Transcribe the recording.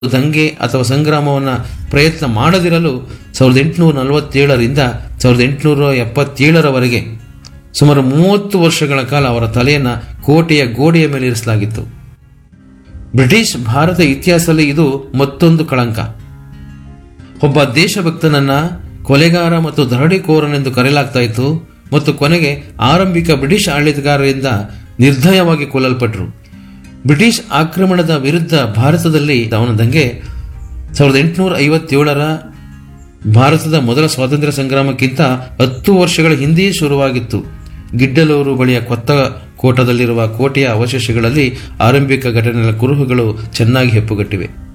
ದಂಗೆ ಅಥವಾ ಸಂಗ್ರಾಮವನ್ನು ಪ್ರಯತ್ನ ಮಾಡದಿರಲು ಸಾವಿರದ ಎಂಟುನೂರ ನಲವತ್ತೇಳರಿಂದ ಸಾವಿರದ ಎಂಟುನೂರ ಎಪ್ಪತ್ತೇಳರವರೆಗೆ ಸುಮಾರು ಮೂವತ್ತು ವರ್ಷಗಳ ಕಾಲ ಅವರ ತಲೆಯನ್ನು ಕೋಟೆಯ ಗೋಡೆಯ ಮೇಲೆ ಇರಿಸಲಾಗಿತ್ತು ಬ್ರಿಟಿಷ್ ಭಾರತ ಇತಿಹಾಸದಲ್ಲಿ ಇದು ಮತ್ತೊಂದು ಕಳಂಕ ಒಬ್ಬ ದೇಶಭಕ್ತನನ್ನ ಕೊಲೆಗಾರ ಮತ್ತು ದರೋಡೆಕೋರನೆಂದು ಕರೆಯಲಾಗ್ತಾ ಇತ್ತು ಮತ್ತು ಕೊನೆಗೆ ಆರಂಭಿಕ ಬ್ರಿಟಿಷ್ ಆಡಳಿತಗಾರರಿಂದ ನಿರ್ದಯವಾಗಿ ಕೊಲ್ಲಲ್ಪಟ್ಟರು ಬ್ರಿಟಿಷ್ ಆಕ್ರಮಣದ ವಿರುದ್ಧ ಭಾರತದಲ್ಲಿ ಅವನ ದಂಗೆ ಸಾವಿರದ ಎಂಟುನೂರ ಐವತ್ತೇಳರ ಭಾರತದ ಮೊದಲ ಸ್ವಾತಂತ್ರ್ಯ ಸಂಗ್ರಾಮಕ್ಕಿಂತ ಹತ್ತು ವರ್ಷಗಳ ಹಿಂದೆಯೇ ಶುರುವಾಗಿತ್ತು ಗಿಡ್ಡಲೂರು ಬಳಿಯ ಕೊತ್ತ ಕೋಟದಲ್ಲಿರುವ ಕೋಟೆಯ ಅವಶೇಷಗಳಲ್ಲಿ ಆರಂಭಿಕ ಘಟನೆಗಳ ಕುರುಹುಗಳು ಚೆನ್ನಾಗಿ ಹೆಪ್ಪುಗಟ್ಟಿವೆ